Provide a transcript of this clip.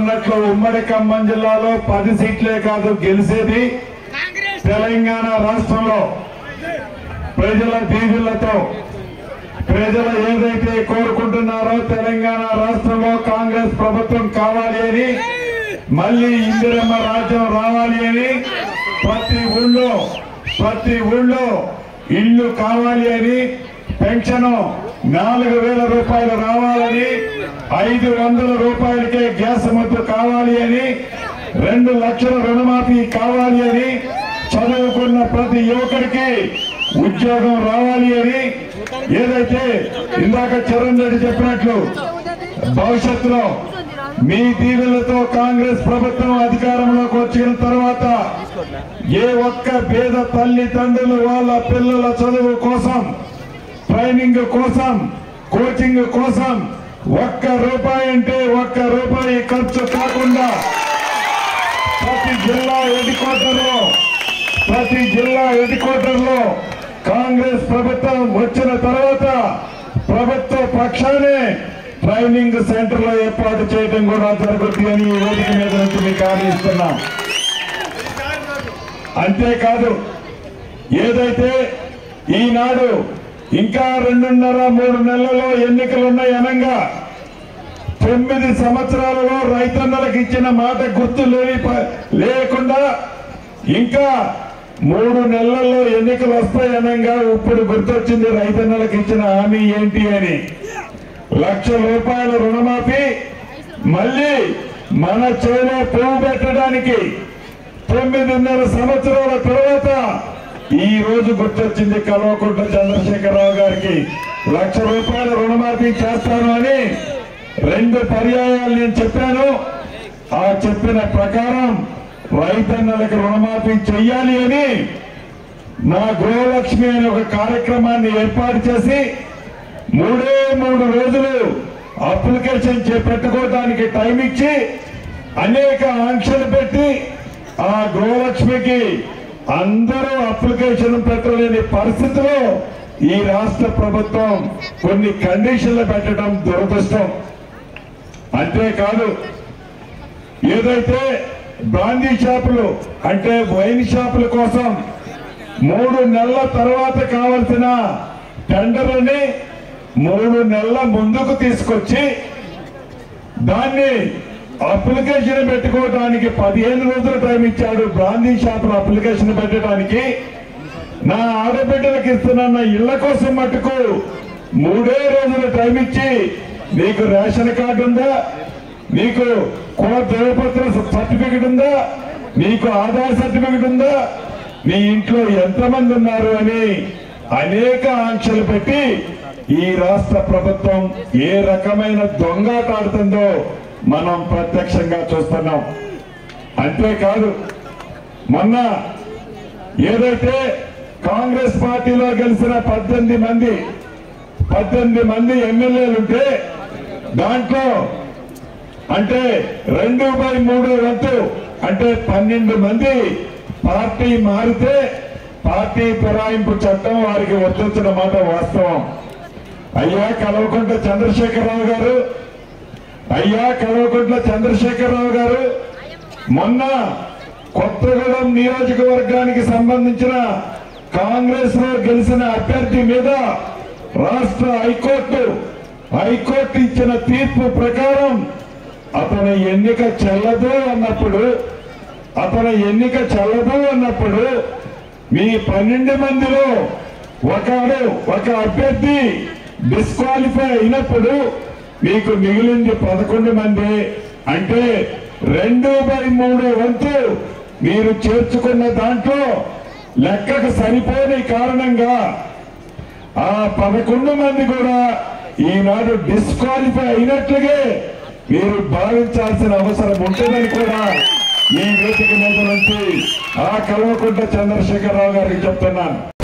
అన్నట్లు ఉమ్మడి ఖమ్మం జిల్లాలో పది సీట్లే కాదు గెలిచేది తెలంగాణ రాష్ట్రంలో ప్రజల దీవులతో ప్రజలు ఏదైతే కోరుకుంటున్నారో తెలంగాణ రాష్ట్రంలో కాంగ్రెస్ ప్రభుత్వం కావాలి అని మళ్ళీ ఇందిరమ్మ రాజ్యం రావాలి అని ప్రతి ఊళ్ళో ప్రతి ఊళ్ళో ఇల్లు కావాలి అని పెన్షన్ నాలుగు వేల రూపాయలు రావాలని ఐదు వందల రూపాయలకే గ్యాస్ మొద్దు కావాలి అని రెండు లక్షల రుణమాఫీ కావాలి అని చదువుకున్న ప్రతి యువకుడికి ఉద్యోగం రావాలి అని ఏదైతే ఇందాక చరణ్ రెడ్డి చెప్పినట్లు భవిష్యత్తులో మీ దీవెనలతో కాంగ్రెస్ ప్రభుత్వం అధికారంలోకి వచ్చిన తర్వాత ఏ ఒక్క పేద తల్లిదండ్రులు వాళ్ళ పిల్లల చదువు కోసం ట్రైనింగ్ కోసం కోచింగ్ కోసం ఒక్క రూపాయి అంటే ఒక్క రూపాయి ఖర్చు కాకుండా ప్రతి జిల్లా హెడ్ క్వార్టర్లో ప్రతి జిల్లా హెడ్ క్వార్టర్లో కాంగ్రెస్ ప్రభుత్వం వచ్చిన తర్వాత ప్రభుత్వ పక్షానే ట్రైనింగ్ సెంటర్ లో ఏర్పాటు చేయడం కూడా జరుగుతుంది అని ఈ వేదిక మీద నుంచి మీకు ఆదేశిస్తున్నాం అంతేకాదు ఏదైతే ఈనాడు ఇంకా రెండున్నర మూడు నెలల్లో ఎన్నికలు ఉన్నాయి అనంగా తొమ్మిది సంవత్సరాలలో రైతన్నలకు ఇచ్చిన మాట గుర్తు లేని ప- లేకుండా ఇంకా మూడు నెలల్లో ఎన్నికలు వస్తాయి అనంగా ఇప్పుడు గుర్తొచ్చింది రైతన్నలకు ఇచ్చిన హామీ ఏంటి అని లక్ష రూపాయల రుణమాఫీ మళ్ళీ మన చేలో పువ్వు పెట్టడానికి తొమ్మిదిన్నర సంవత్సరాల తర్వాత ఈ రోజు గుర్తొచ్చింది కల్వకుంట్ల చంద్రశేఖరరావు గారికి లక్ష రూపాయల రుణమాఫీ చేస్తాను అని రెండు పర్యాయాలు నేను చెప్పాను ఆ చెప్పిన ప్రకారం రైతన్నలకు రుణమాఫీ చెయ్యాలి అని నా గృహలక్ష్మి అనే ఒక కార్యక్రమాన్ని ఏర్పాటు చేసి మూడే మూడు రోజులు అప్లికేషన్ చే- పెట్టుకోవడానికి టైం ఇచ్చి అనేక ఆంక్షలు పెట్టి ఆ గృహలక్ష్మికి అందరూ అప్లికేషన్ పెట్టలేని పరిస్థితిలో ఈ రాష్ట్ర ప్రభుత్వం కొన్ని కండిషన్లు పెట్టడం దురదృష్టం అంతేకాదు ఏదైతే బ్రాందీ షాపులు అంటే వైన్ షాపుల కోసం మూడు నెలల తర్వాత కావలసిన టెండర్లని మూడు నెలల ముందుకు తీసుకొచ్చి దాన్ని అప్లికేషన్ పెట్టుకోవడానికి పదిహేను రోజుల టైం ఇచ్చాడు బ్రాందీ షాపుల అప్లికేషన్ పెట్టడానికి నా ఆడబిడ్డలకు ఇస్తున్న ఇళ్ల కోసం మటుకు మూడే రోజుల టైం ఇచ్చి నీకు రేషన్ కార్డు ఉందా నీకు కుల ధృవపత్ర సర్టిఫికెట్ ఉందా నీకు ఆధార్ సర్టిఫికెట్ ఉందా నీ ఇంట్లో ఎంతమంది ఉన్నారు అని అనేక ఆంక్షలు పెట్టి ఈ రాష్ట్ర ప్రభుత్వం ఏ రకమైన దొంగాట ఆడుతుందో మనం ప్రత్యక్షంగా చూస్తున్నాం అంతేకాదు మొన్న ఏదైతే కాంగ్రెస్ పార్టీలో గెలిచిన పద్దెనిమిది మంది పద్దెనిమిది మంది ఎమ్మెల్యేలుంటే దాంట్లో అంటే రెండు బై మూడు వంతు అంటే పన్నెండు మంది పార్టీ మారితే పార్టీ ఫిరాయింపు చట్టం వారికి వర్తించిన మాట వాస్తవం అయ్యా కలవకుంట్ల చంద్రశేఖరరావు గారు అయ్యా కలవకుంట్ల చంద్రశేఖరరావు గారు మొన్న కొత్తగూడెం నియోజకవర్గానికి సంబంధించిన కాంగ్రెస్ లో గెలిచిన అభ్యర్థి మీద రాష్ట్ర హైకోర్టు హైకోర్టు ఇచ్చిన తీర్పు ప్రకారం అతని ఎన్నిక చెల్లదు అన్నప్పుడు అతని ఎన్నిక చెల్లదు అన్నప్పుడు మీ పన్నెండు మందిలో ఒకడు ఒక అభ్యర్థి డిస్క్వాలిఫై అయినప్పుడు మీకు మిగిలింది పదకొండు మంది అంటే రెండు బై మూడు వంతు మీరు చేర్చుకున్న దాంట్లో లెక్కకు సరిపోని కారణంగా ఆ పదకొండు మంది కూడా ఈనాడు డిస్క్వాలిఫై అయినట్లుగే మీరు భావించాల్సిన అవసరం ఉంటుందని కూడా ఈ వేదిక మీద నుంచి ఆ కల్వకుంట్ల చంద్రశేఖరరావు గారికి చెప్తున్నాను